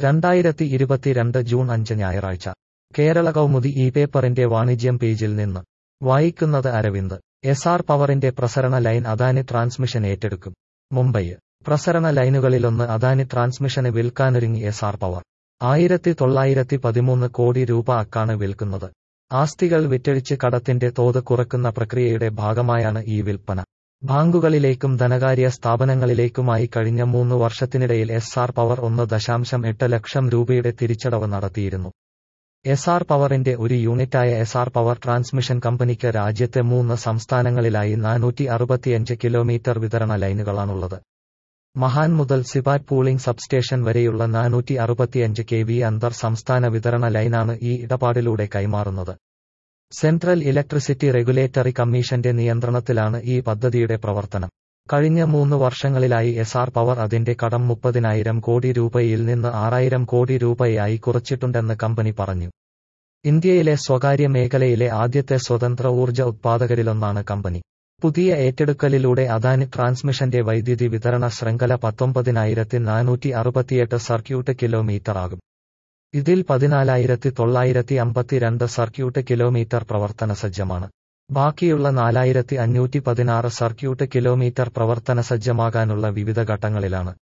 രണ്ടായിരത്തി ഇരുപത്തിരണ്ട് ജൂൺ അഞ്ച് ഞായറാഴ്ച കേരള കൗമുദി ഈ പേപ്പറിന്റെ വാണിജ്യം പേജിൽ നിന്ന് വായിക്കുന്നത് അരവിന്ദ് എസ് ആർ പവറിന്റെ പ്രസരണ ലൈൻ അദാനി ട്രാൻസ്മിഷൻ ഏറ്റെടുക്കും മുംബൈ പ്രസരണ ലൈനുകളിലൊന്ന് അദാനി ട്രാൻസ്മിഷന് വിൽക്കാനൊരുങ്ങി എസ് ആർ പവർ ആയിരത്തി തൊള്ളായിരത്തി പതിമൂന്ന് കോടി രൂപ അക്കാണ് വിൽക്കുന്നത് ആസ്തികൾ വിറ്റഴിച്ച് കടത്തിന്റെ തോത് കുറക്കുന്ന പ്രക്രിയയുടെ ഭാഗമായാണ് ഈ വിൽപ്പന ബാങ്കുകളിലേക്കും ധനകാര്യ സ്ഥാപനങ്ങളിലേക്കുമായി കഴിഞ്ഞ മൂന്ന് വർഷത്തിനിടയിൽ എസ് ആർ പവർ ഒന്ന് ദശാംശം എട്ട് ലക്ഷം രൂപയുടെ തിരിച്ചടവ് നടത്തിയിരുന്നു എസ് ആർ പവറിന്റെ ഒരു യൂണിറ്റായ എസ് ആർ പവർ ട്രാൻസ്മിഷൻ കമ്പനിക്ക് രാജ്യത്തെ മൂന്ന് സംസ്ഥാനങ്ങളിലായി നാനൂറ്റി അറുപത്തിയഞ്ച് കിലോമീറ്റർ വിതരണ ലൈനുകളാണുള്ളത് മഹാൻ മുതൽ സിപാറ്റ് പൂളിംഗ് സബ്സ്റ്റേഷൻ വരെയുള്ള നാനൂറ്റി അറുപത്തിയഞ്ച് കെ വി അന്തർ സംസ്ഥാന വിതരണ ലൈനാണ് ഈ ഇടപാടിലൂടെ കൈമാറുന്നത് സെൻട്രൽ ഇലക്ട്രിസിറ്റി റെഗുലേറ്ററി കമ്മീഷന്റെ നിയന്ത്രണത്തിലാണ് ഈ പദ്ധതിയുടെ പ്രവർത്തനം കഴിഞ്ഞ മൂന്ന് വർഷങ്ങളിലായി എസ് ആർ പവർ അതിന്റെ കടം മുപ്പതിനായിരം കോടി രൂപയിൽ നിന്ന് ആറായിരം കോടി രൂപയായി കുറച്ചിട്ടുണ്ടെന്ന് കമ്പനി പറഞ്ഞു ഇന്ത്യയിലെ സ്വകാര്യ മേഖലയിലെ ആദ്യത്തെ സ്വതന്ത്ര ഊർജ്ജ ഉത്പാദകരിലൊന്നാണ് കമ്പനി പുതിയ ഏറ്റെടുക്കലിലൂടെ അദാനി ട്രാൻസ്മിഷന്റെ വൈദ്യുതി വിതരണ ശൃംഖല പത്തൊമ്പതിനായിരത്തി നാനൂറ്റി അറുപത്തിയെട്ട് സർക്യൂട്ട് കിലോമീറ്റർ ആകും ഇതിൽ പതിനാലായിരത്തി തൊള്ളായിരത്തി അമ്പത്തിരണ്ട് സർക്യൂട്ട് കിലോമീറ്റർ പ്രവർത്തന സജ്ജമാണ് ബാക്കിയുള്ള നാലായിരത്തി അഞ്ഞൂറ്റി പതിനാറ് സർക്യൂട്ട് കിലോമീറ്റർ പ്രവർത്തന സജ്ജമാകാനുള്ള വിവിധ ഘട്ടങ്ങളിലാണ്